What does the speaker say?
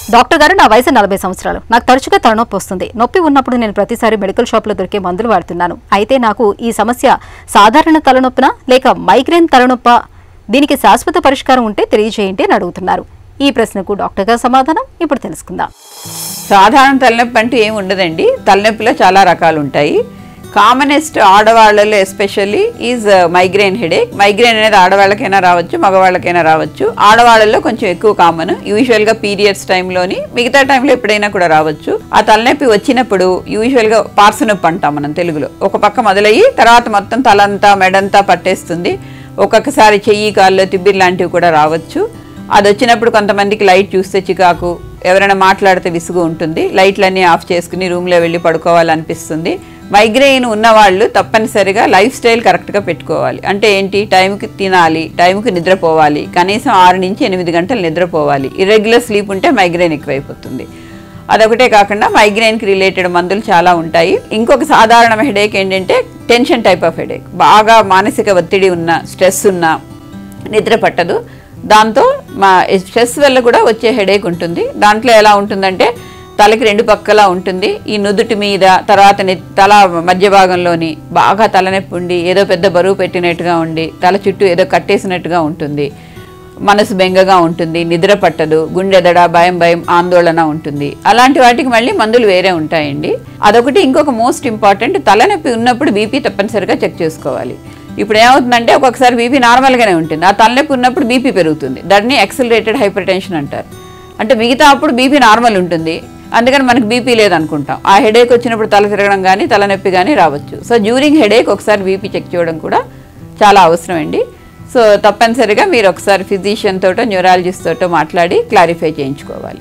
doctor గారు నా వయసు నలభై సంవత్సరాలు నాకు తరచుగా తలనొప్పి వస్తుంది నొప్పి ఉన్నప్పుడు నేను ప్రతిసారి మెడికల్ షాప్ లో దొరికే మందులు వాడుతున్నాను అయితే నాకు ఈ సమస్య సాధారణ తలనొప్పినా లేక మైగ్రేన్ తలనొప్ప దీనికి శాశ్వత పరిష్కారం ఉంటే తెలియజేయండి అని అడుగుతున్నారు ఈ ప్రశ్నకు డాక్టర్ గారి సమాధానం ఇప్పుడు తెలుసుకుందాం సాధారణ తలనొప్పి అంటూ ఏమి ఉండదండి తలనొప్పిలో చాలా రకాలు ఉంటాయి కామనెస్ట్ ఆడవాళ్ళలో especially is migraine headache migraine అనేది ఆడవాళ్ళకైనా రావచ్చు మగవాళ్ళకైనా రావచ్చు ఆడవాళ్ళలో కొంచెం ఎక్కువ కామన్ యూజువల్గా పీరియడ్స్ టైంలోని మిగతా టైంలో ఎప్పుడైనా కూడా రావచ్చు ఆ తలనొప్పి వచ్చినప్పుడు యూజువల్గా పార్సనొప్పి అంటాం మనం తెలుగులో ఒక పక్క మొదలయ్యి తర్వాత మొత్తం తలంతా మెడంతా పట్టేస్తుంది ఒక్కొక్కసారి చెయ్యి కాళ్ళు తిబ్బిర్ లాంటివి కూడా రావచ్చు అది వచ్చినప్పుడు కొంతమందికి లైట్ చూస్తే చికాకు ఎవరైనా మాట్లాడితే విసుగు ఉంటుంది లైట్లన్నీ ఆఫ్ చేసుకుని రూమ్లో వెళ్ళి పడుకోవాలనిపిస్తుంది మైగ్రెయిన్ ఉన్నవాళ్ళు తప్పనిసరిగా లైఫ్ స్టైల్ కరెక్ట్గా పెట్టుకోవాలి అంటే ఏంటి టైంకి తినాలి టైంకి నిద్రపోవాలి కనీసం ఆరు నుంచి ఎనిమిది గంటలు నిద్రపోవాలి ఇర్రెగ్యులర్ స్లీప్ ఉంటే మైగ్రెయిన్ ఎక్కువైపోతుంది అదొకటే కాకుండా మైగ్రెయిన్కి రిలేటెడ్ మందులు చాలా ఉంటాయి ఇంకొక సాధారణ హెడేక్ ఏంటంటే టెన్షన్ టైప్ ఆఫ్ హెడేక్ బాగా మానసిక ఒత్తిడి ఉన్న స్ట్రెస్ ఉన్న నిద్ర పట్టదు దాంతో మా స్ట్రెస్ వల్ల కూడా వచ్చే హెడేక్ ఉంటుంది దాంట్లో ఎలా ఉంటుందంటే తలకి రెండు పక్కలా ఉంటుంది ఈ నుదుటి మీద తర్వాత నె- తల మధ్య భాగంలోని బాగా తలనొప్పి ఉండి ఏదో పెద్ద బరువు పెట్టినట్టుగా ఉండి తల చుట్టూ ఏదో కట్టేసినట్టుగా ఉంటుంది మనసు బెంగగా ఉంటుంది నిద్ర పట్టదు గుండెదడ భయం భయం ఆందోళన ఉంటుంది అలాంటి వాటికి మళ్ళీ మందులు వేరే ఉంటాయండి అదొకటి ఇంకొక మోస్ట్ ఇంపార్టెంట్ తలనొప్పి ఉన్నప్పుడు బీపీ తప్పనిసరిగా చెక్ చేసుకోవాలి ఇప్పుడు ఏమవుతుందంటే ఒక్కొక్కసారి బీపీ నార్మల్గానే ఉంటుంది ఆ తలనొప్పి ఉన్నప్పుడు బీపీ పెరుగుతుంది దాన్ని యాక్సిలరేటెడ్ హైపర్ టెన్షన్ అంటారు అంటే మిగతా అప్పుడు బీపీ నార్మల్ ఉంటుంది అందుకని మనకు బీపీ లేదనుకుంటాం ఆ హెడేక్ వచ్చినప్పుడు తల తిరగడం కానీ తలనొప్పి కానీ రావచ్చు సో డ్యూరింగ్ హెడేక్ ఒకసారి బీపీ చెక్ చేయడం కూడా చాలా అవసరం అండి సో తప్పనిసరిగా మీరు ఒకసారి ఫిజిషియన్ తోటో న్యూరాలజిస్ట్ తోటో మాట్లాడి క్లారిఫై చేయించుకోవాలి